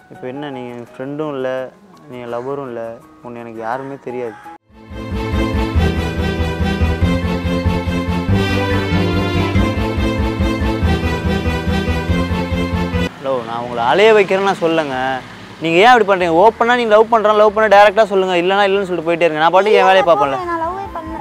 இப்போ என்ன நீங்கள் ஃப்ரெண்டும் இல்லை நீங்கள் லவ்வரும் இல்லை உன்னை எனக்கு யாருமே தெரியாது ஹலோ நான் உங்களை அலைய வைக்கிறேன்னு நான் சொல்லுங்க நீங்கள் ஏன் அப்படி பண்ணுறீங்க ஓப்பனாக நீங்கள் லவ் பண்ணுறேன் லவ் பண்ண டேரெக்டாக சொல்லுங்கள் இல்லைனா இல்லைன்னு சொல்லிட்டு போயிட்டே இருங்க நான் பாட்டுக்கு என் வேலையை பார்ப்பேன்ல நான் லவ்வே பண்ணல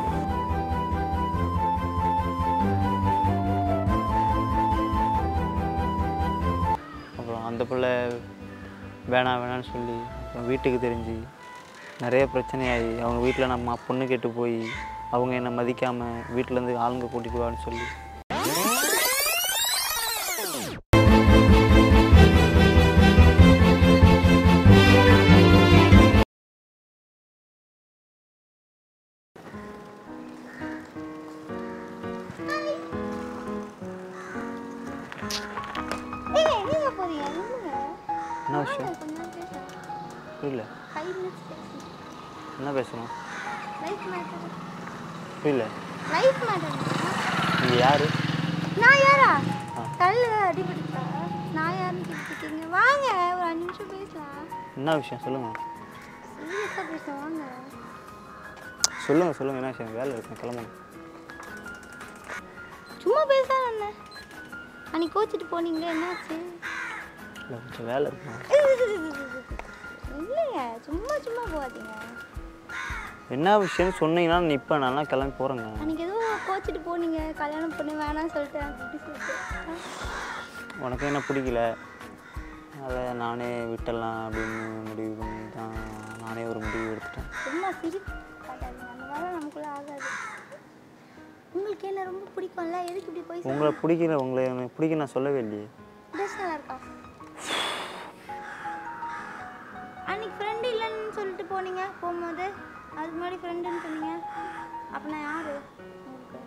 அப்புறம் அந்த பிள்ளை வேணாம் வேணாம்னு சொல்லி அப்புறம் வீட்டுக்கு தெரிஞ்சு நிறைய பிரச்சனையாகி அவங்க வீட்டில் நம்ம பொண்ணு கெட்டு போய் அவங்க என்னை மதிக்காமல் வீட்டிலேருந்து ஆளுங்க கூட்டிட்டு வான்னு சொல்லி ஏய் எங்க போறீங்க நில்லுங்க. என்ன விஷயம் வாங்க, கொஞ்ச நேரம் பேசலாம். புரியல Five minutes பேசணும். என்ன பேசணும் Life matter. புரியல Life matter. நீங்கள் யார் நான் யாரா கல்லு அடிபட்டுச்சா நான் யாருன்னு கேட்டுருக்கீங்க வாங்க ஒரு அஞ்சு நிமிஷம் பேசலாம் என்ன விஷயம் சொல்லுங்கள் சீரியஸாக பேசலாம் வாங்க சொல்லுங்கள் சொல்லுங்கள் என்ன விஷயம் வேலை இருக்கு கிளம்பணும் சும்மா பேசலாம் என்ன அன்னைக்கு கோச்சிட்டு போனீங்களே என்னாச்சு இல்லை கொஞ்சம் வேலை இருக்குமா இல்லைங்க சும்மா சும்மா போகாதீங்க என்ன விஷயம்னு சொன்னீங்கன்னா நிற்பேன் நல்லா கிளம்பி போகிறேங்க அன்னைக்கு ஏதோ கோச்சிட்டு போனீங்க கல்யாணம் பண்ண வேணாம்னு சொல்லிட்டு அப்படி சொல்லிட்டு ஆ? உனக்கு என்ன பிடிக்கல அதை நானே விட்டுடலாம் அப்படின்னு முடிவு பண்ணி தான் நானே ஒரு முடிவு எடுத்துட்டேன் சும்மா சிரிப்பு காட்டாதீங்க அந்த மாதிரிலாம் நமக்குள்ள ஆகாது உங்களுக்கு என்ன ரொம்ப பிடிக்கும்ல எதுக்கு இப்படி போய் உங்களை பிடிக்கல உங்களை எனக்கு பிடிக்க நான் சொல்லவே இல்லையே ட்ரெஸ் நல்லா இருக்கா அன்னைக்கு ஃப்ரெண்டு இல்லைன்னு சொல்லிட்டு போனீங்க போகும்போது அதுக்கு முன்னாடி ஃப்ரெண்டுன்னு சொன்னீங்க அப்போ நான் யாரு உங்களுக்கு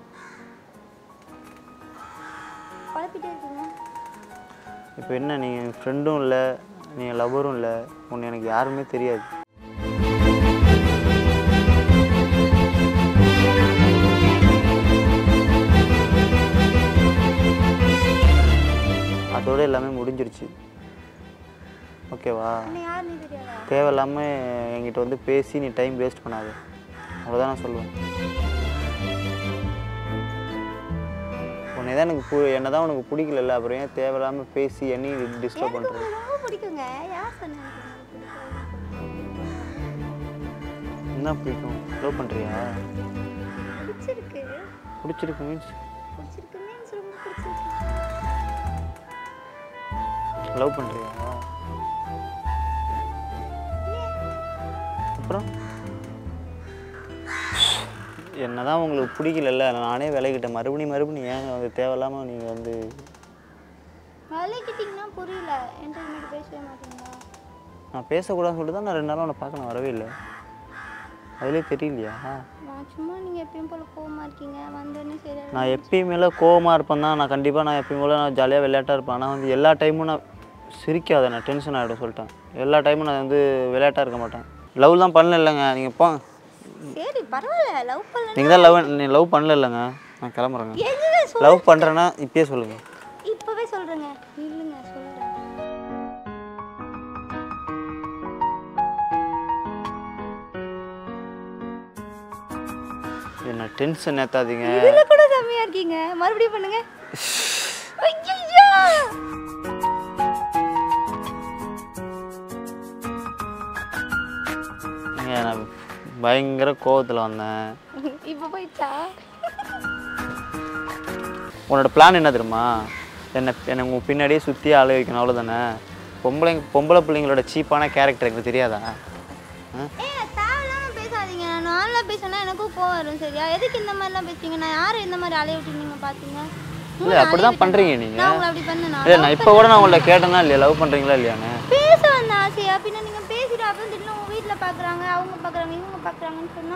குழப்பிட்டே இருக்கீங்க இப்போ என்ன நீங்கள் ஃப்ரெண்டும் இல்லை நீங்கள் லவ்வரும் இல்லை உன்னை எனக்கு யாருமே தெரியாது அதோட எல்லாமே முடிஞ்சிருச்சு ஓகேவா என்ன யாருன்னு தெரியாதா தேவையில்லாமல் என்கிட்ட வந்து பேசி நீ டைம் வேஸ்ட் பண்ணாத அவ்வளோதான் நான் சொல்லுவேன் உன்னை தான் எனக்கு பு என்ன தான் உனக்கு பிடிக்கல அப்புறம் ஏன் தேவையில்லாமல் பேசி என்னையும் டிஸ்டர்ப் எனக்கு பண்ணுறது உங்களை ரொம்ப பிடிக்குங்க யார் சொன்னாங்க என்ன பிடிக்கும் லவ் பண்ணுறியா பிடிச்சிருக்கு பிடிச்சிருக்கு மீன்ஸ் பிடிச்சிருக்கு மீன்ஸ் ரொம்ப பிடிச்சிருக்கு லவ் பண்ணுறியா அப்புறம் என்னதான் உங்களுக்கு பிடிக்கலல்ல நானே விலகிட்டேன் மறுபடியும் மறுபடியும் ஏங்க வந்து தேவையில்லாமல் நீங்கள் வந்து விலைக்கிட்டிங்கன்னா புரியல என்கிட்ட இன்னைக்கு பேசவே மாட்டீங்களா நான் பேசக்கூடாதுன்னு சொல்லிட்டு தான் நான் ரெண்டு நாளும் உன்னை பார்க்க நான் வரவே இல்லை அதுலேயே தெரியலையா நான் சும்மா நீங்கள் எப்பயும் போல் கோவமா இருக்கீங்க வந்தோடனே சரி நான் எப்பயுமேல கோவமாக இருப்பேன் தான் நான் கண்டிப்பாக நான் எப்பயும் போல நான் ஜாலியாக விளையாட்டாக இருப்பேன் ஆனால் வந்து எல்லா டைமும் நான் சிரிக்காத நான் டென்ஷன் ஆகிடும் சொல்லிட்டேன் எல்லா டைமும் நான் வந்து விளையாட்டாக இருக்க மாட்டேன் லவ் தான் பண்ணல இல்லைங்க நீங்கள் போ சரி பரவாயில்ல லவ் பண்ணல நீங்கள் தான் லவ் நீ லவ் பண்ணல இல்லைங்க நான் கிளம்புறேங்க எங்க சொல் லவ் பண்ணுறேன்னா இப்பயே சொல்லுங்கள் இப்பவே சொல்றேங்க இல்லைங்க சொல்றேன் என்ன டென்ஷன் ஏற்றாதீங்க இதுல கூட செம்மையா இருக்கீங்க மறுபடியும் பண்ணுங்க ஐயையோ! ஏங்க, நான் பயங்கர கோவத்தில் வந்தேன் இப்ப போயிடுச்சா உன்னோட பிளான் என்ன தெரியுமா என்னை என்னை உங்கள் பின்னாடியே சுற்றி ஆள வைக்கணும் அவ்வளோதானே பொம்பளை பொம்பளை பிள்ளைங்களோட சீப்பான கேரக்டர் எனக்கு தெரியாதா ஆ? ஏ தேவையில்லாம பேசாதீங்க நான் நார்மலா பேசினா எனக்கும் கோவம் வரும் சரியா எதுக்கு இந்த மாதிரிலாம் பேசுறீங்க நான் யாரை இந்த மாதிரி அலைய விட்டு நீங்க பாத்தீங்க இல்லை அப்படி தான் பண்ணுறீங்க நீங்கள் நான் உங்களை அப்படி பண்ணேனா இல்லை நான் இப்போ கூட நான் உங்கள்ட்ட கேட்டேனா இல்லையா லவ் பண்ணுறீங்களா இல்லையான்னு பேச வந்த ஆசையா பின்ன நீங்க பேசிட்டு அப்புறம் திடீர்னு உங்க வீட்ல பாக்குறாங்க அவங்க பாக்குறாங்க இவங்க பாக்குறாங்கன்னு சொன்னா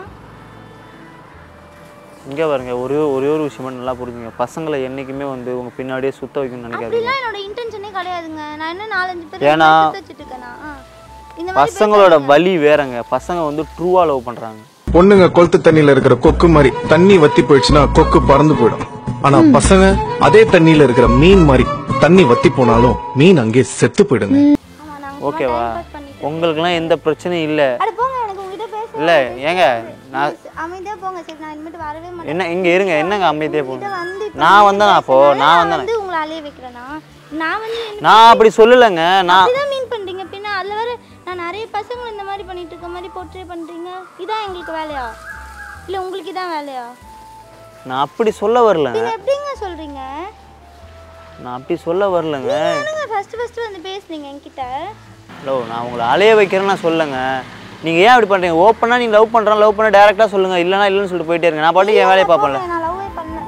இங்கே பாருங்க ஒரே ஒரே ஒரு விஷயமா நல்லா புரிஞ்சுங்க பசங்களை என்றைக்குமே வந்து உங்கள் பின்னாடியே சுத்த வைக்கணும்னு நினைக்காதீங்க அப்படிலாம் என்னோட இன்டென்ஷனே கிடையாதுங்க நான் என்ன நாலஞ்சு பேர் ஏன்னா- சுத்த வச்சுட்டு இருக்கேனா ஆ. இந்த மாதிரி பசங்களோட வலி வேறங்க பசங்க வந்து ட்ரூவாக லவ் பண்ணுறாங்க பொண்ணுங்க கொளுத்து தண்ணியில இருக்கிற கொக்கு மாதிரி தண்ணி வத்தி போயிடுச்சுன்னா கொக்கு பறந்து போயிடும் ஆனா பசங்க அதே தண்ணியில இருக்கிற மீன் மாதிரி தண்ணி வத்தி போனாலும் மீன் அங்கே செத்து போயிடுங்க ஆமா நாங்க ஓகேவா time pass பண்ணிட்டு. உங்களுக்குலாம் எந்த பிரச்சனையும் இல்லை அட போங்க எனக்கு உங்ககிட்ட பேச இல்லை ஏங்க நான் அமைதியா போங்க சரி நான் இனிமேட்டு வரவே மாட்டேன் என்ன இங்கே இருங்க என்னங்க அமைதியே உங்ககிட்ட போகணும் வந்து இப்ப நான் நீங்க வந்தேனா அப்போ பேசுனதால நான் வந்தேனா வந்து உங்களை அலைய வைக்கிறேனா நான் வந்து என்ன நான் அப்படி சொல்லலைங்க நான் அப்படிதான் மீன் பண்றீங்க பின்ன அதுல வேற நான் நிறைய பசங்க இந்த மாதிரி பண்ணிட்டு இருக்க மாதிரி போர்ட்ரே பண்றீங்க இதான் எங்களுக்கு வேலையா இல்ல உங்களுக்கு இதான் வேலையா நான் அப்படி சொல்ல வரலங்க நீங்க எப்படிங்க சொல்றீங்க நான் அப்படி சொல்ல வரலங்க என்னங்க ஃபர்ஸ்ட் ஃபர்ஸ்ட் வந்து பேசுனீங்க என்கிட்ட ஹலோ நான் உங்களை அலைய வைக்கிறேன்னு நான் சொல்லுங்க நீங்கள் ஏன் அப்படி பண்ணுறீங்க ஓப்பனாக நீங்கள் லவ் பண்ணுறேன் லவ் பண்ண டேரெக்டாக சொல்லுங்கள் இல்லைனா இல்லைன்னு சொல்லிட்டு போயிட்டே இருங்க நான் பாட்டுக்கு என் வேலையை பார்ப்பேன்ல போங்க, நான் லவ்வே பண்ணல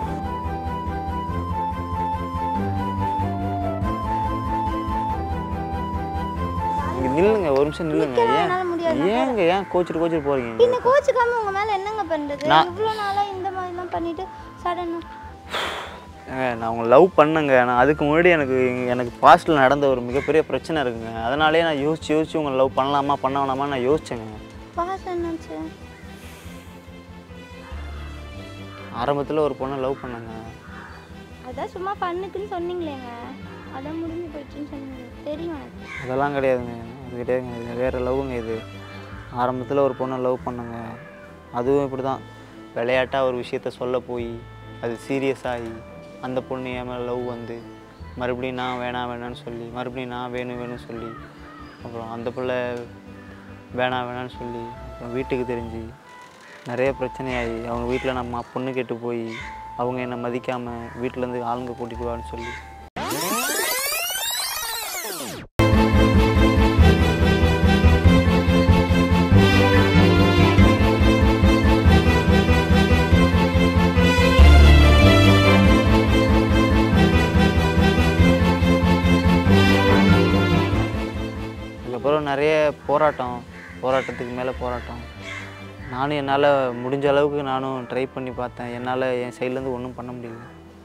இங்கே நில்லுங்க ஒரு நிமிஷம் நில்லுங்க ஏன் என்னால முடியாது ஏங்க ஏன் கோச்சிட்டு கோச்சிட்டு போகிறீங்க பின்ன கோச்சுக்காம உங்க மேல என்னங்க பண்றது நான்- இவ்வளவு நாளா இந்த மாதிரிலாம் பண்ணிட்டு சடனா ஏங்க நான் உங்களை லவ் பண்ணேங்க நான் அதுக்கு முன்னாடி எனக்கு எனக்கு பாஸ்ட்டில் நடந்த ஒரு மிகப்பெரிய பிரச்சனை இருக்குங்க அதனாலே நான் யோசிச்சு யோசிச்சு உங்களை லவ் பண்ணலாமா பண்ண வேணாமா நான் யோசிச்சேங்க பாஸ் என்னாச்சு ஆரம்பத்தில் ஒரு பொண்ணை லவ் பண்ணேங்க அதான் சும்மா பண்ணுக்குன்னு சொன்னீங்களேங்க அதான் முடிஞ்சு போயிடுச்சுன்னு சொன்னீங்க தெரியும் எனக்கு அதெல்லாம் கிடையாதுங்க அது கிடையாதுங்க இது வேறு லவ்வுங்க இது ஆரம்பத்தில் ஒரு பொண்ணை லவ் பண்ணேங்க அதுவும் இப்படி தான் விளையாட்டாக ஒரு விஷயத்த சொல்ல போய் அது சீரியஸ் ஆகி அந்த பொண்ணு என் மேலே லவ் வந்து மறுபடியும் நான் வேணாம் வேணாம்னு சொல்லி மறுபடியும் நான் வேணும் வேணும்னு சொல்லி அப்புறம் அந்த பிள்ளை வேணாம் வேணாம்னு சொல்லி அப்புறம் வீட்டுக்கு தெரிஞ்சு நிறைய பிரச்சனையாகி அவங்க வீட்டில் நம்ம பொண்ணு கேட்டு போய் அவங்க என்னை மதிக்காமல் வீட்டிலேருந்து ஆளுங்க கூட்டிட்டு வான்னு சொல்லி அதுக்கப்புறம் நிறைய போராட்டம் போராட்டத்துக்கு மேலே போராட்டம் நானும் என்னால் முடிஞ்ச அளவுக்கு நானும் ட்ரை பண்ணி பார்த்தேன் என்னால் என் சைட்லேருந்து ஒன்றும் பண்ண முடியல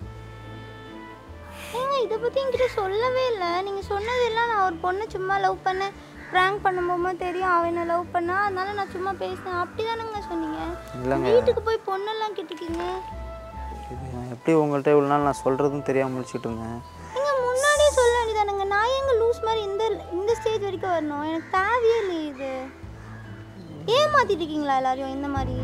ஏங்க இதை பற்றி என்கிட்ட சொல்லவே இல்லை நீங்கள் சொன்னதெல்லாம் நான் ஒரு பொண்ணை சும்மா லவ் பண்ணேன் ப்ராங்க் பண்ணும்போது தெரியும் அவன் என்ன லவ் பண்ணா அதனால நான் சும்மா பேசினேன் அப்படி தானேங்க சொன்னீங்க இல்லைங்க வீட்டுக்கு போய் பொண்ணெல்லாம் கேட்டுக்கீங்க இது நான் எப்படி உங்கள்கிட்ட இவ்வளோ நாள் நான் சொல்கிறதும் தெரியாமல் முடிச்சுட்டு இருந்தேன் நீங்க முன்னாடியே சொல்ல வேண்டியதானுங்க நான் எங்க லூஸ் மாதிரி இந்த இந்த ஸ்டேஜ் வரைக்கும் வரணும் எனக்கு தேவையே இல்லையே இது ஏமாத்திட்டு இருக்கீங்களா எல்லாரையும் இந்த மாதிரி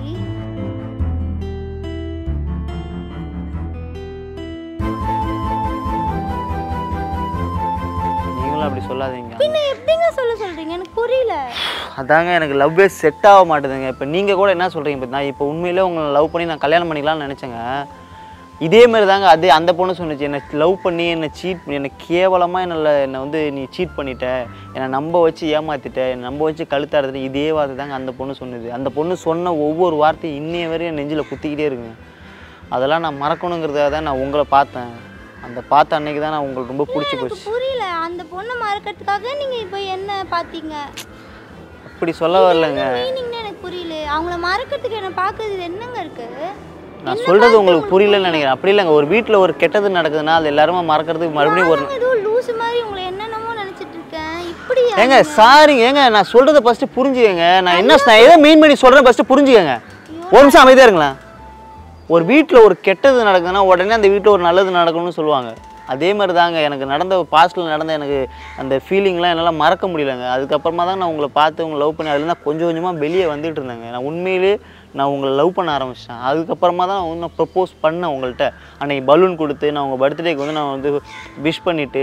நீங்களும் அப்படி சொல்லாதீங்க பின்ன எப்படிங்க சொல்ல சொல்றீங்க எனக்கு புரியல அதாங்க எனக்கு லவ்வே செட் ஆக மாட்டேதுங்க இப்போ நீங்கள் கூட என்ன சொல்கிறீங்க இப்போ நான் இப்போ உண்மையிலே உங்களை லவ் பண்ணி நான் கல்யாணம் பண்ணிக்கலாம்னு நினச்சேங்க இதே மாதிரி தாங்க அதே அந்த பொண்ணு சொன்னுச்சு என்னை லவ் பண்ணி என்னை சீட் என்னை கேவலமாக என்னை என்னை வந்து நீ சீட் பண்ணிட்ட என்னை நம்ப வச்சு ஏமாத்திட்ட என்னை நம்ப வச்சு கழுத்தாடுறது இதே வார்த்தை தாங்க அந்த பொண்ணு சொன்னது அந்த பொண்ணு சொன்ன ஒவ்வொரு வார்த்தையும் இன்னைய வரையும் என் நெஞ்சில் குத்திக்கிட்டே இருக்குங்க அதெல்லாம் நான் மறக்கணுங்கிறதுக்காக தான் நான் உங்களை பார்த்தேன் அந்த பார்த்த அன்னைக்கு தான் நான் உங்களுக்கு ரொம்ப பிடிச்சி எனக்கு போச்சு புரியல அந்த பொண்ணை மறக்கிறதுக்காக நீங்க இப்போ என்ன பாத்தீங்க அப்படி சொல்ல வரலங்க மீனிங்னு எனக்கு புரியல அவங்கள மறக்கிறதுக்கு என்ன பார்க்கறது என்னங்க இருக்கு நான் சொல்றது உங்களுக்கு புரியலன்னு நினைக்கிறேன் அப்படி இல்லைங்க ஒரு வீட்டில் ஒரு கெட்டது நடக்குதுன்னா அது எல்லாருமே மறக்கிறதுக்கு மறுபடியும் ஒரு நானும் ஏதோ லூஸ் மாதிரி உங்களை என்னென்னமோ நினைச்சிட்டு இருக்கேன் இப்படி ஏங்க சாரிங்க ஏங்க நான் சொல்றத ஃபர்ஸ்ட் புரிஞ்சுக்கங்க நான் என்ன நான் எதை மீன் பண்ணி சொல்றேன் ஃபர்ஸ்ட் புரிஞ்சுக்கங்க ஒரு நிமிஷம் அமைதியா இருங்களேன் ஒரு வீட்டில் ஒரு கெட்டது நடக்குதுன்னா உடனே அந்த வீட்டில் ஒரு நல்லது நடக்கணும்னு சொல்லுவாங்க அதே மாதிரி தாங்க எனக்கு நடந்த பாஸ்ட்டில் நடந்த எனக்கு அந்த ஃபீலிங்லாம் என்னால் மறக்க முடியலங்க அதுக்கப்புறமா தான் நான் உங்களை பார்த்து உங்களை லவ் பண்ணி அதுலேருந்து கொஞ்சம் கொஞ்சமாக வெளியே வந்துட்டு இருந்தேங்க நான் உண்மையிலே நான் உங்களை லவ் பண்ண ஆரம்பிச்சிட்டேன் அதுக்கப்புறமா தான் நான் வந்து ப்ரப்போஸ் பண்ணேன் உங்கள்கிட்ட அன்னைக்கு பலூன் கொடுத்து நான் உங்கள் பர்த்டேக்கு வந்து நான் வந்து விஷ் பண்ணிவிட்டு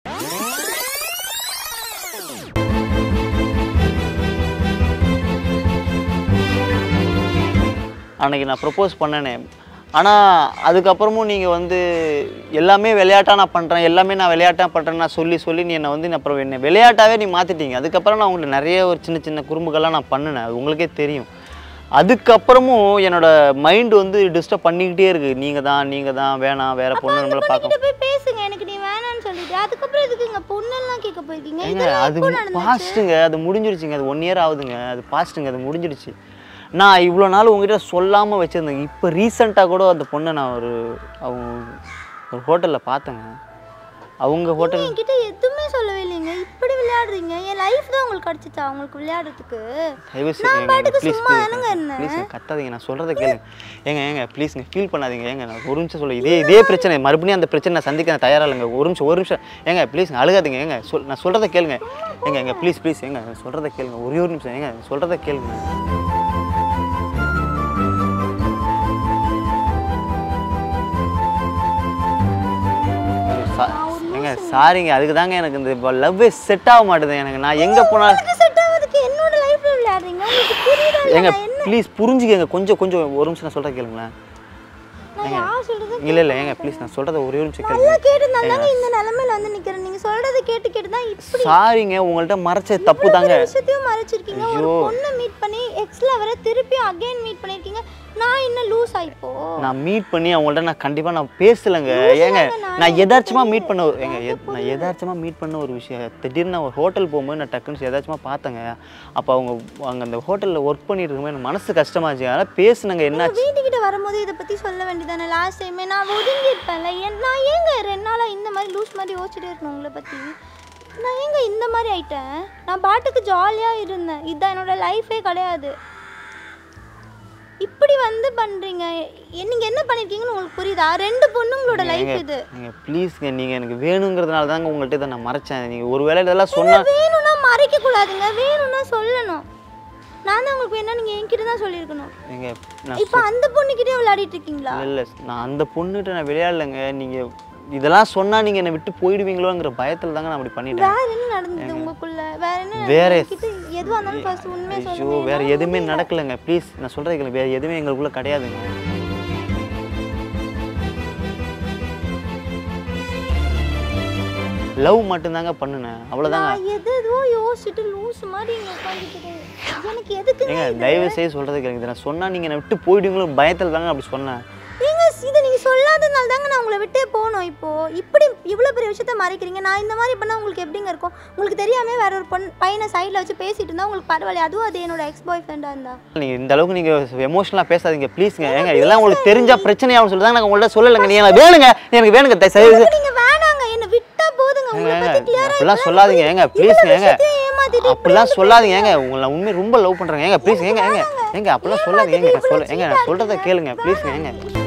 அன்னைக்கு நான் ப்ரப்போஸ் பண்ணனே ஆனால் அதுக்கப்புறமும் நீங்கள் வந்து எல்லாமே விளையாட்டாக நான் பண்ணுறேன் எல்லாமே நான் விளையாட்டாக பண்ணுறேன் நான் சொல்லி சொல்லி நீ என்னை வந்து அப்புறம் என்ன விளையாட்டாவே நீ மாற்றிட்டீங்க அதுக்கப்புறம் நான் உங்களுக்கு நிறைய ஒரு சின்ன சின்ன குறும்புகள்லாம் நான் பண்ணினேன் அது உங்களுக்கே தெரியும் அதுக்கப்புறமும் என்னோட மைண்டு வந்து டிஸ்டர்ப் பண்ணிக்கிட்டே இருக்குது நீங்கள் தான் நீங்கள் தான் வேணாம் வேறு பொண்ணு நம்மளை பார்க்க கிட்ட போய் பேசுங்க எனக்கு நீ வேணாம்னு சொல்லிட்டு அதுக்கப்புறம் எதுக்கு இங்க பொண்ணெல்லாம் கேட்க போயிருக்கீங்க ஏங்க இதெல்லாம் அது எப்போ நடந்துச்சு பாஸ்ட்டுங்க அது முடிஞ்சிருச்சுங்க அது ஒன் இயர் ஆகுதுங்க அது பாஸ்ட்டுங்க அது முடிஞ்சிருச்சு நான் இவ்வளோ நாள் உங்ககிட்ட சொல்லாமல் வச்சுருந்தேன் இப்போ ரீசெண்டாக கூட அந்த பொண்ணை நான் ஒரு அவங்க ஒரு ஹோட்டலில் பார்த்தேங்க அவங்க ஹோட்டல் என்கிட்ட எதுவுமே சொல்லவே இல்லைங்க இப்படி விளையாட்டு விளையாடுறீங்க என் லைஃப் தான் உங்களுக்கு கிடைச்சிச்சா உங்களுக்கு விளையாடுறதுக்கு தயவு நான் செய்து பாட்டுக்கு ப்ளீஸ் சும்மா தானங்க இருந்தேன். ப்ளீஸ் கத்தாதீங்க நான் சொல்கிறத கேளுங்க ஏங்க ஏங்க ப்ளீஸ்ங்க ஃபீல் பண்ணாதீங்க ஏங்க நான் ஒரு நிமிஷம் சொல்ல இதே இதே பிரச்சனை மறுபடியும் அந்த பிரச்சனை நான் சந்திக்க நான் தயாரா இல்லைங்க ஒரு நிமிஷம் ஒரு நிமிஷம் ஏங்க ப்ளீஸ்ங்க அழுகாதீங்க ஏங்க சொல் நான் சொல்கிறத கேளுங்க ஏங்க ஏங்க ப்ளீஸ் ப்ளீஸ் ஏங்க சொல்கிறத கேளுங்க ஒரே ஒரு நிமிஷம் ஏங்க சொல்கிறத கேளுங்க சா- ஏங்க சாரிங்க அதுக்கு தாங்க எனக்கு இந்த லவ்வே செட் ஆக மாட்டேது எனக்கு நான் எங்கே போனாலும் செட் ஆகுதுக்கு என்னோட லைஃப்ல விளையாடுறீங்க உங்களுக்கு புரியுதா ஏங்க ப்ளீஸ் புரிஞ்சுக்கங்க கொஞ்சம் கொஞ்சம் ஒரு நிமிஷம் நான் சொல்கிறத கேளுங்களேன் நான் யார் சொல்றது இல்லை இல்லை ஏங்க ப்ளீஸ் நான் சொல்கிறத ஒரே ஒரு நிமிஷம் கேளுங்க நல்லா கேட்டு தாங்க இந்த நிலைமையில வந்து நிக்கிறேன் நீங்க சொல்றதை கேட்டு கேட்டு தான் இப்படி சாரிங்க உங்கள்கிட்ட மறைச்ச தப்பு தாங்க ஒரு விஷயத்தையும் மறைச்சிருக்கீங்க ஒரு பொண்ணை மீட் பண்ணி எக்ஸ்ல வர திருப்பி அகைன் மீட் பண்ணிருக்கீங்க நான் இன்னும் லூஸ் ஆயிப்போ நான் மீட் பண்ணி அவங்கள்ட்ட நான் கண்டிப்பாக நான் பேசலைங்க ஏங்க நான் எதார்ச்சமாக மீட் பண்ண ஒரு- ஏங்க எத்- நான் எதார்ச்சமாக மீட் பண்ண ஒரு விஷயம் திடீர்னு நான் ஒரு ஹோட்டல் போகும்போது நான் டக்குன்னு எதாச்சுமா பார்த்தேங்க அப்போ அவங்க அங்கே அந்த ஹோட்டலில் ஒர்க் பண்ணிட்டு இருக்கும்போது எனக்கு மனசு கஷ்டமாச்சு அதனால் பேசுனங்க என்னாச்சு வீட்டுக்கிட்ட வரும்போது இதை பத்தி சொல்ல வேண்டியதானே லாஸ்ட் டைமே நான் ஒதுங்கி இருப்பேன்ல ஏன் நான் ஏங்க ரெண்டு நாளா இந்த மாதிரி லூஸ் மாதிரி யோசிச்சுட்டே இருக்கணும் உங்களை பத்தி நான் ஏங்க இந்த மாதிரி ஆயிட்டேன் நான் பாட்டுக்கு ஜாலியா இருந்தேன் இதுதான் என்னோட லைஃபே கிடையாது இப்படி வந்து பண்றீங்க எ- நீங்க என்ன பண்ணிருக்கீங்கன்னு உங்களுக்கு புரியுதா ரெண்டு பொண்ணுங்களோட லைஃப் இது நீங்கள் ப்ளீஸ்ங்க நீங்கள் எனக்கு வேணுங்கிறதுனால தாங்க உங்கள்கிட்ட இதை நான் மறைச்சேன் நீங்கள் ஒரு வேளை இதெல்லாம் சொன்னால் வேணும்னா மறைக்க கூடாதுங்க வேணும்னா சொல்லணும் நான் தான் உங்களுக்கு வேணா நீங்க என்கிட்ட தான் சொல்லியிருக்கணும் நீங்கள் நான் இப்போ அந்த பொண்ணுக்கிட்டே விளையாடிட்டு இருக்கீங்களா இல்லை நான் அந்த பொண்ணுகிட்ட நான் விளையாடலைங்க நீங்கள் இதெல்லாம் சொன்னால் நீங்கள் என்னை விட்டு போயிடுவீங்களோங்கிற பயத்தில் தாங்க நான் அப்படி பண்ணிட்டேன் வேற என்ன நடந்தது உங்களுக்குள்ள வேற என்ன வேற கிட்ட எதுவா இருந்தாலும் ஃபர்ஸ்ட் உண்மையை ஐயோ சொல்லுங்க வேற எதுவுமே நடக்கலைங்க ப்ளீஸ் நான் சொல்கிறது கேளுங்க வேற எதுவுமே எங்களுக்குள்ள கிடையாதுங்க லவ் மட்டும்தாங்க பண்ணுனேன் அவ்வளோதாங்க நான் எது எதுவோ யோசிச்சுட்டு லூஸ் மாதிரி இங்க உட்காந்துக்கிட்டேன் எனக்கு எதுக்கு ஏங்க தயவு செய்து சொல்கிறது கேளுங்க இதை நான் சொன்னால் நீங்கள் என்னை விட்டு போயிடுவீங்களோ பயத்தில் தாங்க அப்படி சொன்னேன் ஏங்க இதை நீங்க சொல்லாதனால தாங்க நான் உங்களை விட்டே போகணும் இப்போ இப்படி இவ்வளோ பெரிய விஷயத்த மறைக்கிறீங்க நான் இந்த மாதிரி பண்ணா உங்களுக்கு எப்படிங்க இருக்கும் உங்களுக்கு தெரியாம வேற ஒரு பொண்ணு பையனை சைடில் வச்சு பேசிட்டு இருந்தா உங்களுக்கு பரவாயில்ல அதுவும் அது என்னோட எக்ஸ் பாய் ஃப்ரெண்டாக இருந்தா நீங்கள் இந்த அளவுக்கு நீங்கள் எமோஷனலாக பேசாதீங்க ப்ளீஸ்ங்க ஏங்க இதெல்லாம் உங்களுக்கு தெரிஞ்சா பிரச்சனையாகும் சொல்லி தான் நான் உங்கள்ட்ட சொல்லலைங்க நீ எனக்கு வேணுங்க எனக்கு வேணுங்க தயவு செய்து நீங்க வேணாங்க என்ன விட்டா போதுங்க உங்களை ஏங்க, பத்தி கிளியரா அப்படிலாம் சொல்லாதீங்க ஏங்க ப்ளீஸ்ங்க ஏங்க ஏமாத்திட்டு அப்படிலாம் சொல்லாதீங்க ஏங்க உங்களை நான் உண்மையை ரொம்ப லவ் பண்ணுறேங்க ஏங்க ப்ளீஸ் ஏங்க ஏங்க ஏங்க அப்படிலாம் சொல்லாதீங்க ஏங்க நான் சொல்ல ஏங்க நான் சொல்கிறத கேளுங்க ப்ளீஸ்ங்க ஏங்க